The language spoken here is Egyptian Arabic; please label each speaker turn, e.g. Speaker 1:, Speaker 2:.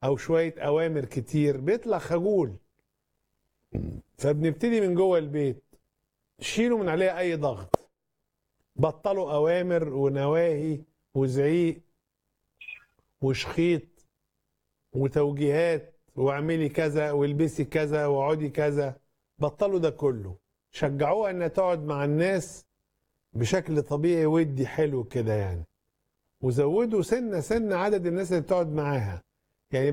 Speaker 1: او شويه اوامر كتير بيطلع خجول فبنبتدي من جوه البيت شيلوا من عليه اي ضغط بطلوا اوامر ونواهي وزعيق وشخيط وتوجيهات واعملي كذا والبسي كذا واقعدي كذا بطلوا ده كله شجعوها انها تقعد مع الناس بشكل طبيعي ودي حلو كده يعني وزودوا سنه سنه عدد الناس اللي بتقعد معاها